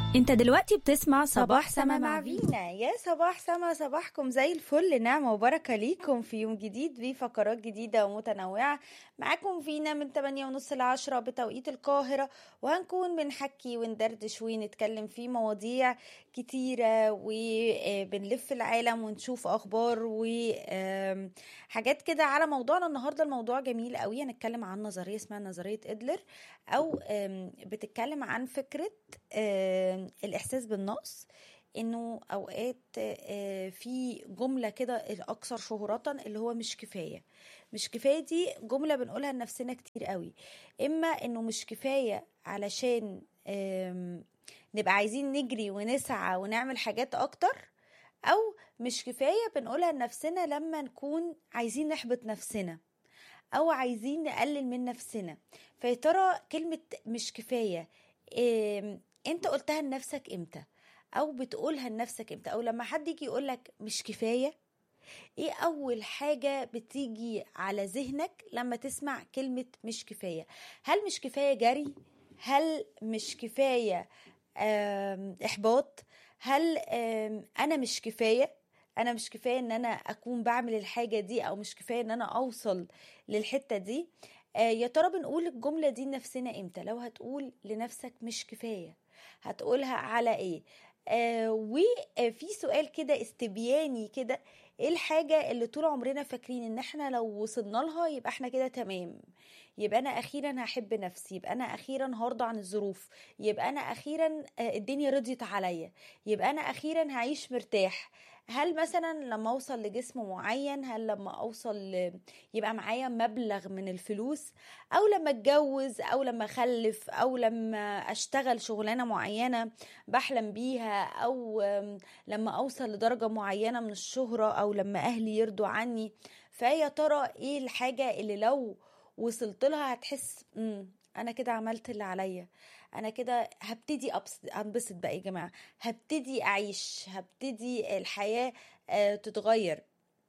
انت دلوقتي بتسمع صباح سما مع فينا يا صباح سما صباحكم زي الفل نعمة وبركة ليكم في يوم جديد بفقرات جديدة ومتنوعة معاكم فينا من 8 ونص ل 10 بتوقيت القاهرة وهنكون بنحكي وندردش ونتكلم في مواضيع كتيرة وبنلف العالم ونشوف أخبار وحاجات كده على موضوعنا النهاردة الموضوع جميل قوي هنتكلم عن نظرية اسمها نظرية إدلر أو بتتكلم عن فكرة الإحساس بالنقص انه اوقات في جمله كده الاكثر شهره اللي هو مش كفايه مش كفايه دي جمله بنقولها لنفسنا كتير قوي اما انه مش كفايه علشان نبقى عايزين نجري ونسعى ونعمل حاجات اكتر او مش كفايه بنقولها لنفسنا لما نكون عايزين نحبط نفسنا او عايزين نقلل من نفسنا فيا ترى كلمه مش كفايه انت قلتها لنفسك امتى او بتقولها لنفسك امتى او لما حد يجي يقولك مش كفايه ايه اول حاجه بتيجي على ذهنك لما تسمع كلمه مش كفايه هل مش كفايه جري هل مش كفايه احباط هل انا مش كفايه انا مش كفايه ان انا اكون بعمل الحاجه دي او مش كفايه ان انا اوصل للحته دي يا ترى بنقول الجمله دي لنفسنا امتى لو هتقول لنفسك مش كفايه هتقولها على ايه آه وفي سؤال كده استبياني كده ايه الحاجة اللي طول عمرنا فاكرين ان احنا لو وصلنا لها يبقى احنا كده تمام يبقى انا اخيرا هحب نفسي يبقى انا اخيرا هرضى عن الظروف يبقى انا اخيرا الدنيا رضيت عليا يبقى انا اخيرا هعيش مرتاح هل مثلا لما اوصل لجسم معين هل لما اوصل ل... يبقى معايا مبلغ من الفلوس او لما اتجوز او لما اخلف او لما اشتغل شغلانه معينه بحلم بيها او لما اوصل لدرجه معينه من الشهره او لما اهلي يرضوا عني فيا ترى ايه الحاجه اللي لو وصلت لها هتحس امم انا كده عملت اللي عليا انا كده هبتدي انبسط بقى يا جماعه هبتدي اعيش هبتدي الحياه تتغير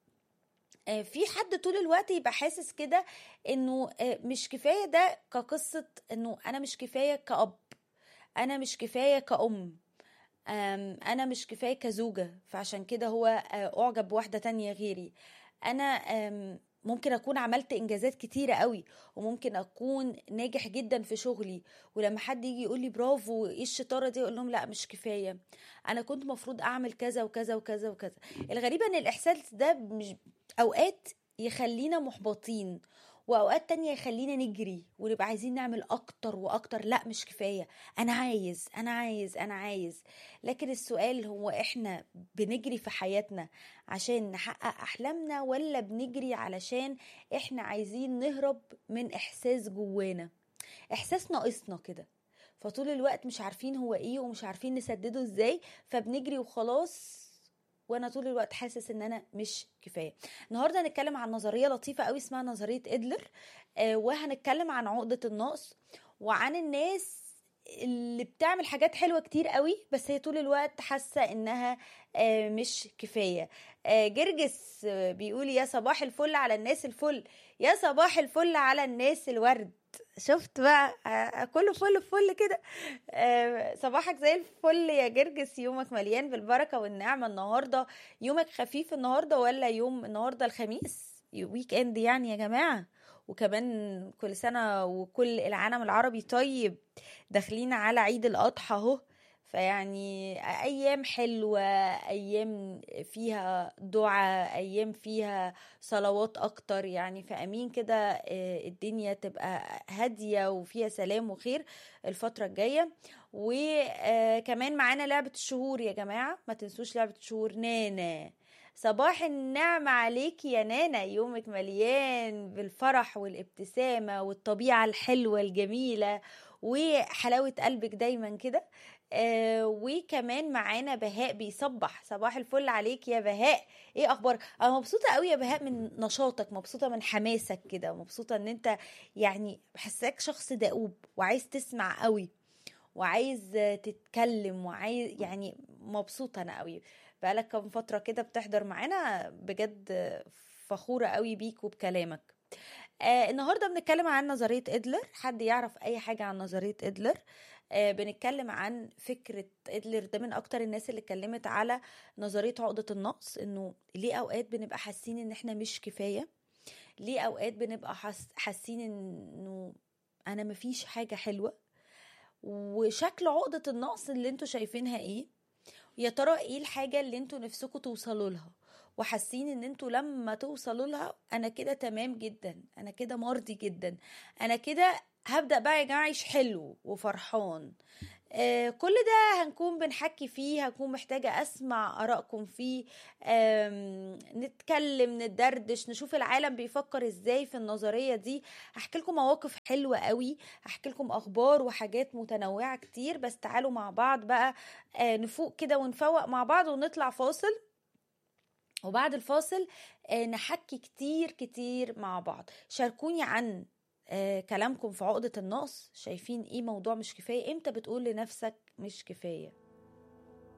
في حد طول الوقت يبقى حاسس كده انه مش كفايه ده كقصه انه انا مش كفايه كأب انا مش كفايه كأم انا مش كفايه كزوجه فعشان كده هو اعجب بواحده تانية غيري انا ممكن اكون عملت انجازات كتيره قوي وممكن اكون ناجح جدا في شغلي ولما حد يجي يقول لي برافو ايه الشطاره دي اقول لهم لا مش كفايه انا كنت مفروض اعمل كذا وكذا وكذا وكذا الغريبه ان الاحساس ده مش اوقات يخلينا محبطين واوقات تانية يخلينا نجري ونبقى عايزين نعمل اكتر واكتر لا مش كفايه انا عايز انا عايز انا عايز لكن السؤال هو احنا بنجري في حياتنا عشان نحقق احلامنا ولا بنجري علشان احنا عايزين نهرب من احساس جوانا احساس ناقصنا كده فطول الوقت مش عارفين هو ايه ومش عارفين نسدده ازاي فبنجري وخلاص وانا طول الوقت حاسس ان انا مش كفايه النهارده هنتكلم عن نظريه لطيفه قوي اسمها نظريه ادلر آه وهنتكلم عن عقده النقص وعن الناس اللي بتعمل حاجات حلوه كتير قوي بس هي طول الوقت حاسه انها آه مش كفايه آه جرجس بيقول يا صباح الفل على الناس الفل يا صباح الفل على الناس الورد شفت بقى كله فل فل كده صباحك زي الفل يا جرجس يومك مليان بالبركه والنعمه النهارده يومك خفيف النهارده ولا يوم النهارده الخميس ويك اند يعني يا جماعه وكمان كل سنه وكل العالم العربي طيب داخلين على عيد الاضحى اهو فيعني ايام حلوه ايام فيها دعاء ايام فيها صلوات اكتر يعني فامين كده الدنيا تبقى هاديه وفيها سلام وخير الفتره الجايه وكمان معانا لعبه الشهور يا جماعه ما تنسوش لعبه الشهور نانا صباح النعمة عليك يا نانا يومك مليان بالفرح والابتسامة والطبيعة الحلوة الجميلة وحلاوة قلبك دايما كده آه وكمان معانا بهاء بيصبح صباح الفل عليك يا بهاء ايه اخبارك انا مبسوطه قوي يا بهاء من نشاطك مبسوطه من حماسك كده مبسوطه ان انت يعني بحسك شخص دؤوب وعايز تسمع قوي وعايز تتكلم وعايز يعني مبسوطه انا قوي بقالك كام فتره كده بتحضر معانا بجد فخوره قوي بيك وبكلامك آه النهارده بنتكلم عن نظريه ادلر حد يعرف اي حاجه عن نظريه ادلر آه بنتكلم عن فكرة ادلر ده من اكتر الناس اللي اتكلمت على نظرية عقدة النقص انه ليه اوقات بنبقى حاسين ان احنا مش كفاية ليه اوقات بنبقى حاس- حاسين انه انا مفيش حاجة حلوة وشكل عقدة النقص اللي انتوا شايفينها ايه يا ترى ايه الحاجة اللي انتوا نفسكم توصلوا لها وحاسين ان انتوا لما توصلوا لها انا كده تمام جدا انا كده مرضي جدا انا كده هبدأ بقى يا جماعة اعيش حلو وفرحان آه كل ده هنكون بنحكي فيه هكون محتاجة أسمع آرائكم فيه آم، نتكلم ندردش نشوف العالم بيفكر ازاي في النظرية دي هحكي لكم مواقف حلوة قوي هحكي لكم أخبار وحاجات متنوعة كتير بس تعالوا مع بعض بقى آه نفوق كده ونفوق مع بعض ونطلع فاصل وبعد الفاصل آه، نحكي كتير كتير مع بعض شاركوني عن آه، كلامكم في عقدة النقص شايفين ايه موضوع مش كفاية امتى بتقول لنفسك مش كفاية